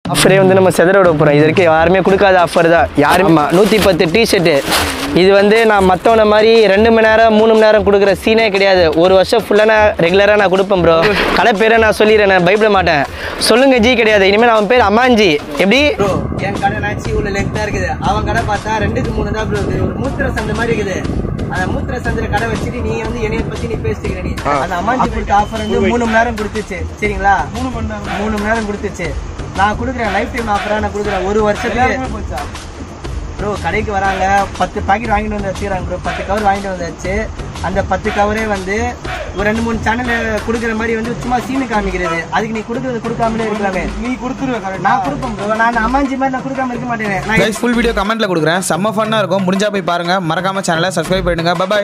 ஆஃபரே வந்து நம்ம செதற விட போகிறோம் இது வரைக்கும் யாருமே கொடுக்காத ஆஃபர் தான் யாருமே நூற்றி பத்து டிஷர்ட்டு இது வந்து நான் மற்றவன மாதிரி ரெண்டு மணி நேரம் மூணு மணி நேரம் கொடுக்குற சீனே கிடையாது ஒரு வருஷம் ஃபுல்லாக நான் ரெகுலராக நான் கொடுப்பேன் ப்ரோ கடை பேரை நான் சொல்லிடுறேன் நான் பயப்பட மாட்டேன் சொல்லுங்க ஜி கிடையாது இனிமேல் அவன் பேர் அம்மாஞ்சி எப்படி ப்ரோ என் கடை நாச்சி உள்ள லெங்க்தாக இருக்குது அவன் கடை பார்த்தா ரெண்டுக்கு மூணு தான் ப்ரோ இருக்குது ஒரு மூத்திர சந்தை மாதிரி இருக்குது அந்த மூத்திர சந்திர கடை வச்சுட்டு நீ வந்து என்னைய பத்தி நீ பேசிக்கிற நீ அந்த அம்மாஞ்சி கொடுத்த ஆஃபர் வந்து மூணு மணி நேரம் கொடுத்துச்சு சரிங்களா மூணு மணி நேரம் மூணு மணி நேரம் கொடுத்துச்சு நான் கொடுக்குறேன் லைஃப் டைம் ஆஃபரா நான் கொடுக்குறேன் ஒரு வருஷத்துக்கு ப்ரோ கடைக்கு வராங்க பத்து பாக்கெட் வாங்கிட்டு வந்து வச்சுக்கிறாங்க ப்ரோ பத்து கவர் வாங்கிட்டு வந்தாச்சு அந்த பத்து கவரே வந்து ஒரு ரெண்டு மூணு சேனல் கொடுக்குற மாதிரி வந்து சும்மா சீனு காமிக்கிறது அதுக்கு நீ கொடுக்குறது கொடுக்காமலே இருக்கலாமே நீ கொடுத்துருவேன் நான் கொடுப்பேன் ப்ரோ நான் அம்மாஞ்சி மாதிரி நான் கொடுக்காம இருக்க மாட்டேன் நான் கைஸ் ஃபுல் வீடியோ கமெண்ட்ல கொடுக்குறேன் செம்ம ஃபன்னா இருக்கும் முடிஞ்சா போய் பாருங்க மறக்காம சேனலை சப்ஸ்கிரைப் பண்ணிடுங்க பாய்